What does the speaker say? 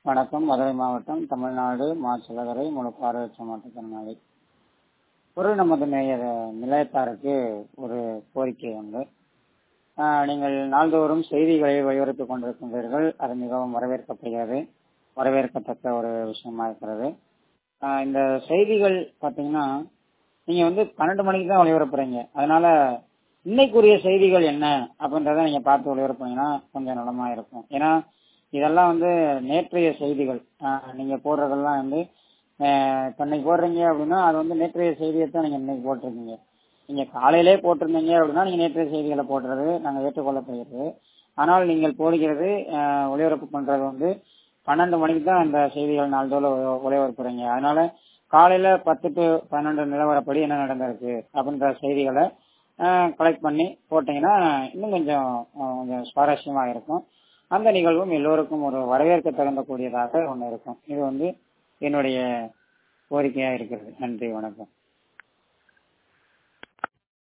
வணக்கம் மதுரை மாவட்டம் தமிழ்நாடு மாச்சலகரை முழுப்பார்வையற்ற மாற்றுத்திறனாளி ஒரு நமது நேயர் நிலையத்தாருக்கு ஒரு கோரிக்கை உண்டு ஆஹ் நீங்கள் நாள்தோறும் செய்திகளை ஒளிபரப்பிக் கொண்டிருக்கின்றீர்கள் அது மிகவும் வரவேற்கப்படுகிறது வரவேற்கத்தக்க ஒரு விஷயமா இருக்கிறது ஆஹ் இந்த செய்திகள் பார்த்தீங்கன்னா நீங்க வந்து பன்னெண்டு மணிக்கு தான் ஒளிபரப்புறீங்க அதனால இன்னைக்குரிய செய்திகள் என்ன அப்படின்றத நீங்க பார்த்து ஒளிபரப்புனீங்கன்னா கொஞ்சம் நலமா இருக்கும் ஏன்னா இதெல்லாம் வந்து நேற்றைய செய்திகள் ஆஹ் நீங்க போடுறதெல்லாம் வந்து ஆஹ் இப்ப இன்னைக்கு போடுறீங்க அப்படின்னா அது வந்து நேற்றைய செய்தியை தான் நீங்க இன்னைக்கு போட்டிருக்கீங்க நீங்க காலையிலே போட்டிருந்தீங்க அப்படின்னா நீங்க நேற்றைய செய்திகளை போடுறது நாங்க ஏற்றுக்கொள்ளப்படுகிறது ஆனால் நீங்கள் போடுகிறது ஆஹ் ஒளிபரப்பு பண்றது வந்து பன்னெண்டு மணிக்கு தான் அந்த செய்திகள் நாள்தோறும் ஒளி- ஒளிபரப்புறீங்க அதனால காலையில பத்து டு பன்னெண்டு நிலவரப்படி என்ன நடந்திருக்கு அப்படின்ற செய்திகளை கலெக்ட் பண்ணி போட்டீங்கன்னா இன்னும் கொஞ்சம் ஆஹ் கொஞ்சம் சுவாரஸ்யமா இருக்கும் அந்த நிகழ்வும் எல்லோருக்கும் ஒரு வரவேற்க தகுந்த கூடியதாக ஒன்று இருக்கும் இது வந்து என்னுடைய கோரிக்கையா இருக்கிறது நன்றி வணக்கம்